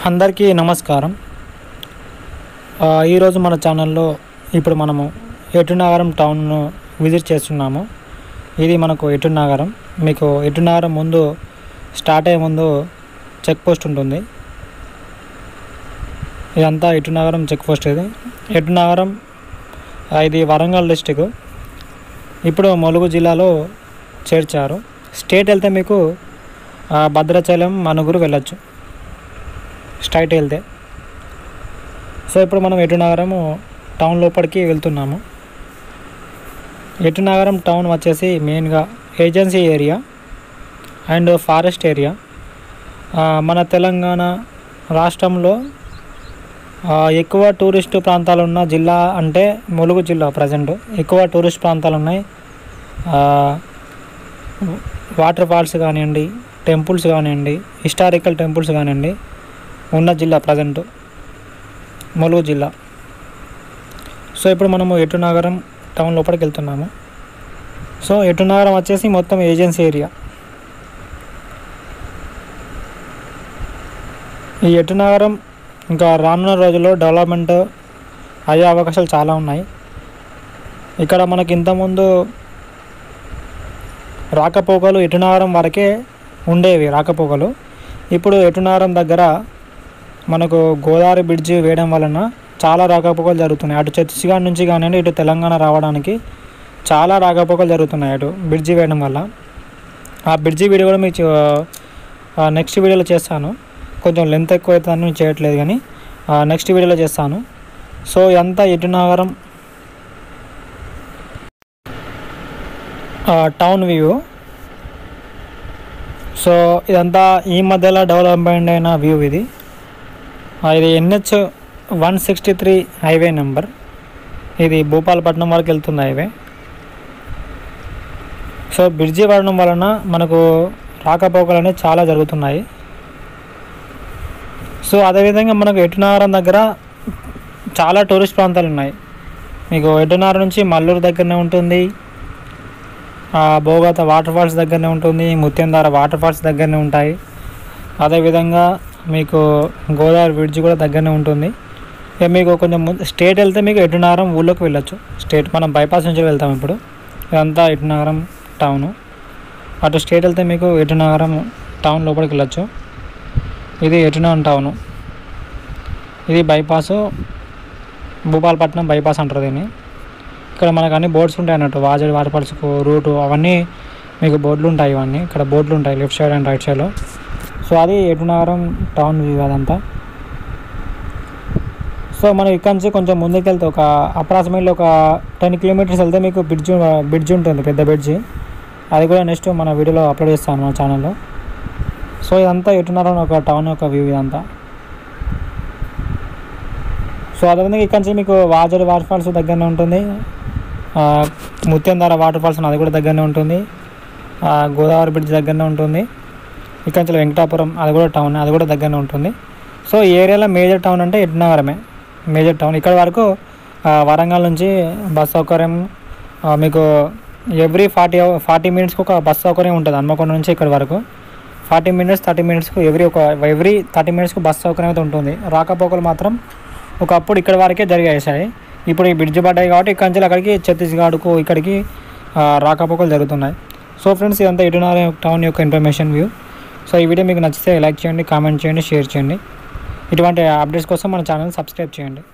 అందరికీ నమస్కారం ఆ, ఈరోజు మన ఛానల్లో ఇప్పుడు మనము ఎటునగరం టౌన్ను విజిట్ చేస్తున్నాము ఇది మనకు ఎటునగరం మీకు ఎటునగరం ముందు స్టార్ట్ అయ్యే ముందు చెక్ పోస్ట్ ఉంటుంది ఇదంతా ఎటునగరం చెక్ పోస్ట్ ఇది ఎటునగరం ఆ, ఇది వరంగల్ డిస్టిక్ ఇప్పుడు ములుగు జిల్లాలో చేర్చారు స్టేట్ వెళ్తే మీకు ఆ, భద్రాచలం మనుగురు వెళ్ళొచ్చు స్ట్రైట్ వెళ్తే సో ఇప్పుడు మనం ఎటునగరము టౌన్ లోపలికి వెళ్తున్నాము ఎటునగరం టౌన్ వచ్చేసి మెయిన్గా agency area and forest area ఆ, మన తెలంగాణ రాష్ట్రంలో ఆ, ఎక్కువ టూరిస్టు ప్రాంతాలు ఉన్న జిల్లా అంటే ములుగు జిల్లా ప్రజెంట్ ఎక్కువ టూరిస్ట్ ప్రాంతాలు ఉన్నాయి ఆ, వాటర్ ఫాల్స్ కానివ్వండి టెంపుల్స్ కానివ్వండి హిస్టారికల్ టెంపుల్స్ కానివ్వండి ఉన్న జిల్లా ప్రజెంట్ ములుగు జిల్లా సో ఇప్పుడు మనము ఎటునగరం టౌన్ లోపలికి వెళ్తున్నాము సో ఎటునగరం వచ్చేసి మొత్తం ఏజెన్సీ ఏరియా ఈ ఎటునగరం ఇంకా రానున్న రోజుల్లో డెవలప్మెంట్ అయ్యే అవకాశాలు చాలా ఉన్నాయి ఇక్కడ మనకి ఇంతకుముందు రాకపోకలు ఎటునగరం వరకే ఉండేవి రాకపోకలు ఇప్పుడు ఎటునగరం దగ్గర మనకు గోదావరి బ్రిడ్జి వేయడం వలన చాలా రాకపోకలు జరుగుతున్నాయి అటు ఛత్తీస్గఢ్ నుంచి కానివ్వండి ఇటు తెలంగాణ రావడానికి చాలా రాకపోకలు జరుగుతున్నాయి అటు బ్రిడ్జి వేయడం వల్ల ఆ బ్రిడ్జి వీడియో కూడా మీకు నెక్స్ట్ వీడియోలో చేస్తాను కొంచెం లెంత్ ఎక్కువ అవుతుందని నేను చేయట్లేదు కానీ నెక్స్ట్ వీడియోలో చేస్తాను సో ఇదంతా ఎటునగరం టౌన్ వ్యూ సో ఇదంతా ఈ మధ్యలో డెవలప్మెంట్ అయిన వ్యూ ఇది ఆ, ఇది NH one sixty three highway number ఇది భూపాలపట్నం వరకు వెళ్తుంది హైవే సో బ్రిడ్జి పడడం వలన మనకు రాకపోకలు అనేవి చాలా జరుగుతున్నాయి సో అదేవిధంగా మనకు ఎటునారం దగ్గర చాలా టూరిస్ట్ ప్రాంతాలు ఉన్నాయి మీకు ఎటునారు నుంచి మల్లూరు దగ్గరనే ఉంటుంది ఆ, బోగత వాటర్ ఫాల్స్ దగ్గరనే ఉంటుంది ముత్యంధార వాటర్ ఫాల్స్ దగ్గరనే ఉంటాయి అదేవిధంగా మీకు గోదావరి బ్రిడ్జ్ కూడా దగ్గరనే ఉంటుంది ఇక మీకు కొంచెం ముందు స్టేట్ వెళ్తే మీకు ఎటునగరం ఊళ్ళోకి వెళ్ళొచ్చు స్టేట్ మనం బైపాస్ నుంచి వెళ్తాం ఇప్పుడు ఇదంతా ఎటునగరం టౌను అటు స్టేట్ వెళ్తే మీకు ఎటునగరం టౌన్ లోపలికి వెళ్ళొచ్చు ఇది ఎటునగరం టౌను ఇది బైపాసు భూపాలపట్నం బైపాస్ అంటారు దీన్ని ఇక్కడ మనకు అన్ని బోర్డ్స్ ఉంటాయి అన్నట్టు వాజడి వాటర్ ఫాల్స్కు రూటు అవన్నీ మీకు బోర్డులు ఉంటాయి ఇవన్నీ ఇక్కడ బోర్డులు ఉంటాయి లెఫ్ట్ సైడ్ అండ్ రైట్ సైడ్లో సో అది ఎటునగరం టౌన్ వ్యూ అదంతా సో మనం ఇక్కడ నుంచి కొంచెం ముందుకు వెళ్తే ఒక అప్రాక్సిమేట్లీ ఒక టెన్ కిలోమీటర్స్ వెళ్తే మీకు బ్రిడ్జ్ బ్రిడ్జ్ ఉంటుంది పెద్ద బ్రిడ్జ్ అది కూడా నెక్స్ట్ మన వీడియోలో అప్లోడ్ చేస్తాను మన ఛానల్లో సో ఇదంతా ఎటునగరం ఒక టౌన్ యొక్క వ్యూ ఇదంతా సో అదేవిధంగా ఇక్కడ నుంచి మీకు వాజరి వాటర్ ఫాల్స్ దగ్గరనే ఉంటుంది ఆ, ముత్యంధార వాటర్ ఫాల్స్ అది కూడా దగ్గరనే ఉంటుంది ఆ, గోదావరి బ్రిడ్జ్ దగ్గరనే ఉంటుంది ఇక్కడ నుంచి వెంకటాపురం అది కూడా టౌన్ అది కూడా దగ్గరనే ఉంటుంది సో ఈ ఏరియాలో మేజర్ టౌన్ అంటే ఎట్నగరమే మేజర్ టౌన్ ఇక్కడ వరకు ఆ, వరంగల్ నుంచి బస్ సౌకర్యం ఆ, మీకు ఎవ్రీ ఫార్టీ ఫార్టీ మినిట్స్కి ఒక బస్ సౌకర్యం ఉంటుంది హన్మకొండ నుంచి ఇక్కడ వరకు ఫార్టీ మినిట్స్ థర్టీ మినిట్స్కు ఎవ్రీ ఒక ఎవ్రీ థర్టీ మినిట్స్కి బస్ సౌకర్యం అయితే ఉంటుంది రాకపోకలు మాత్రం ఒకప్పుడు ఇక్కడ వరకే జరిగేసాయి ఇప్పుడు ఈ బ్రిడ్జ్ పడ్డాయి కాబట్టి ఇక్కడ నుంచి అక్కడికి ఛత్తీస్గఢ్కు ఇక్కడికి ఆ, రాకపోకలు జరుగుతున్నాయి సో ఫ్రెండ్స్ ఇదంతా ఎటునార్ టౌన్ యొక్క ఇన్ఫర్మేషన్ వ్యూ సో ఈ వీడియో మీకు నచ్చితే లైక్ చేయండి కామెంట్ చేయండి షేర్ చేయండి ఇటువంటి అప్డేట్స్ కోసం మన ఛానల్ సబ్స్క్రైబ్ చేయండి